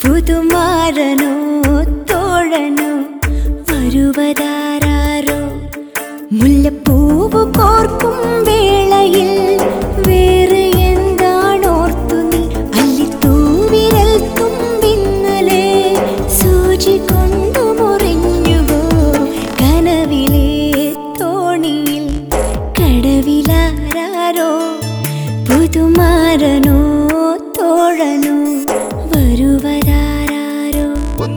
പുതുമാരനോ തോഴനോ വരുവതാരോ മുല്ലപ്പൂവ് കോർക്കും വേളയിൽ വേറെ എന്താണോർത്തു നീ അല്ലിത്തൂവിരൽ തുമ്പിന്നലെ സൂചി കൊണ്ടു മുറിഞ്ഞുവോ കനവിലെ തോണിയിൽ കടവിലാരോ പുതുമാരനോ തോഴനോ വരുവതാരോ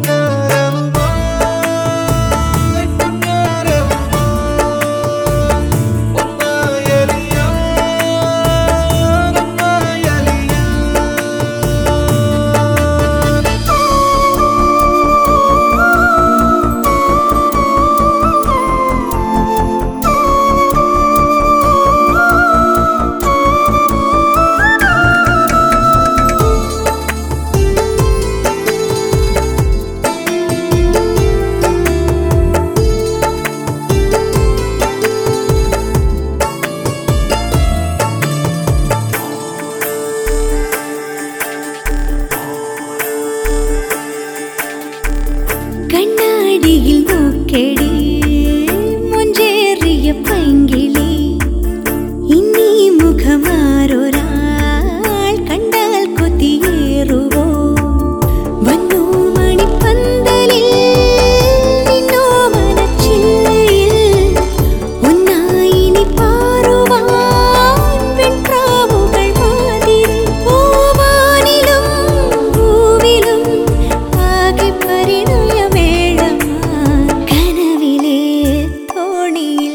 കണ്ണാടിയിൽ നോക്കെടി മുഞ്ചേറിയ പൈങ്കിളി ഇന്നീ മുഖമാരൊരാൾ കണ്ടാൽ കൊതിയേറുവോ വന്നു മണിപ്പന്തലിൽ നിന്നോ മനച്ചില്ലയിൽ ഒന്നായി നീ പാറുവാൻ വെൺപ്രാവുകൾ മാതിരി പൂവാനിലും പൂവിലും ആകെ പരിണയമേളമായി കനവിലെ തോണിയിൽ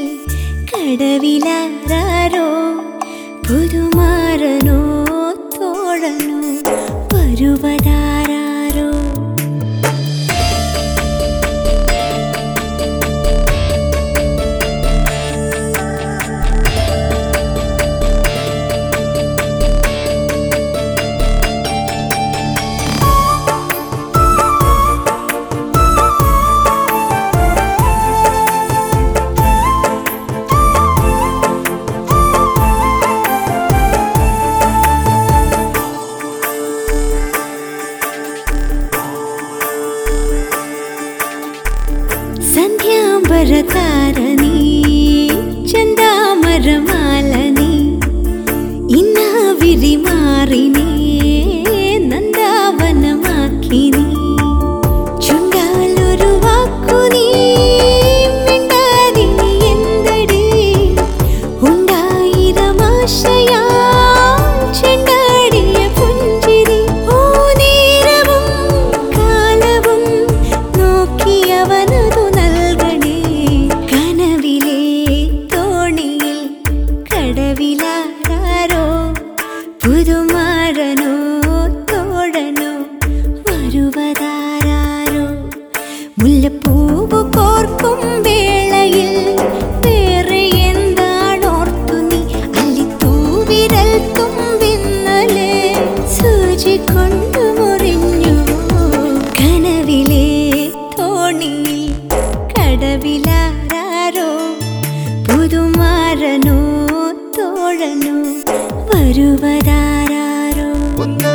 കടവിലാരോ പുതുമാരനോ തോഴനോ വരുവതാരോ സന്ധ്യാംബരതാരണി ചന്ദാമരമാലനി ഇന്നാവിരി മാറിനേ നന്ദാവനമാക്കിനി ചുണ്ടാലൊരു വാക്കു നീ മിണ്ടാതിനി എന്തടി ഉണ്ടായിരമാശയാ ചെണ്ടാടിയ പുഞ്ചിരി ഓ നേരവും കാലവും നോക്കിയവനതു നൽകണേ കനവിലെ തോണിയിൽ കടവിലാരോ പുതുമാരനോ തോഴനോ വരുവതാരോ മുല്ലപ്പൂവ് കോർക്കും വേളയിൽ വേറെ എന്താണോർത്തു നീ അല്ലിത്തൂവിരൽ തുമ്പിന്നലെ സൂചി കൊണ്ടു മുറിഞ്ഞു കനവിലെ തോണിയിൽ കടവിലാരോ പുതുമാരനോ തോഴനോ വരുവതാരോ ഒന്നാ